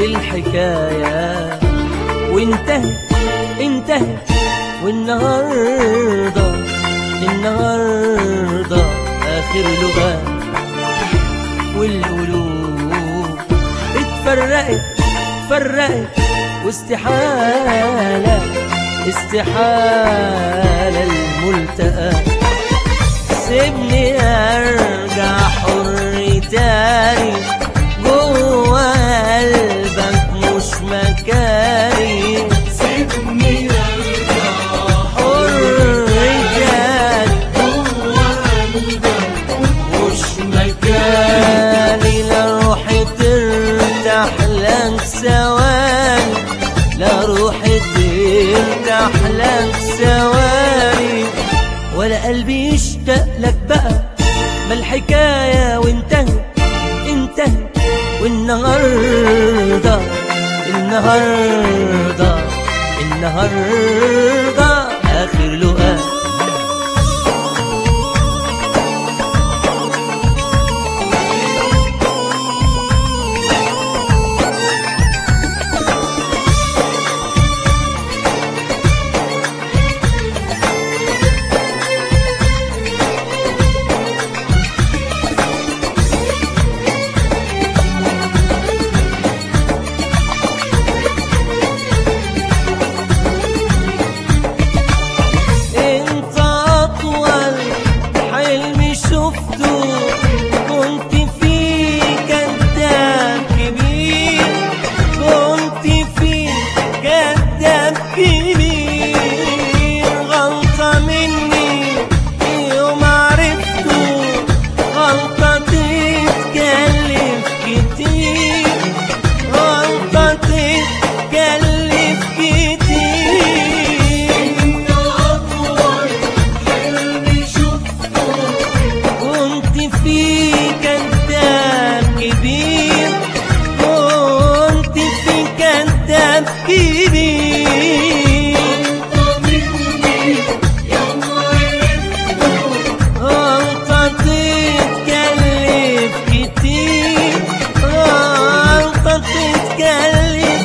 الحكاية وانتهت انتهت والنهاردة النهاردة آخر لغة والقلوب اتفرقت فرقت واستحالة استحالة الملتقى سيبني ارجع حر تاني جوه قلبك مش مكاني سيبني ارجع حر تاني جوه قلبك مش مكاني لا روحي ترتاح لك ثواني لا روحي ترتاح لك ثواني ولا قلبي يشتاق لك بقى ما الحكاية وانتهت انتهت والنهاردة النهاردة النهاردة آخر لقاء انت اطول حلم شفته كنت فيه كذاب كبير كنت فيه كذاب كبير غلطة مني يوم عرفته غلطة تتكلف كتير غلطة تتكلف كتير انت اطول حلم شفته كنت في كذاب كبير كنت في كذاب كبير مني يوم عرفته غلطة تتكلف كتير غلطة تتكلف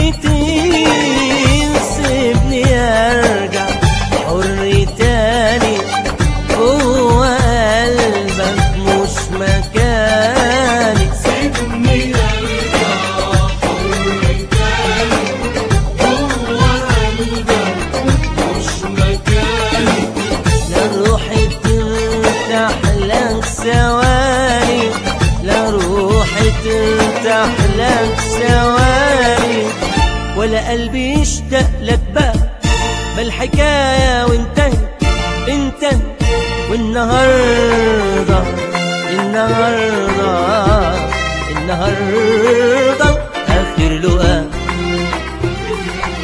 كتير سيبني ارجع حر تاني جوه قلبك مش مكاني سيبني ارجع حر تاني جوه قلبك مش مكاني لا روحي ترتاح لك ثواني لا روحي ترتاح لك ثواني ولا قلبي يشتاق لك بقى ما الحكاية وانتهت انتهت والنهاردة النهاردة النهاردة آخر لقاء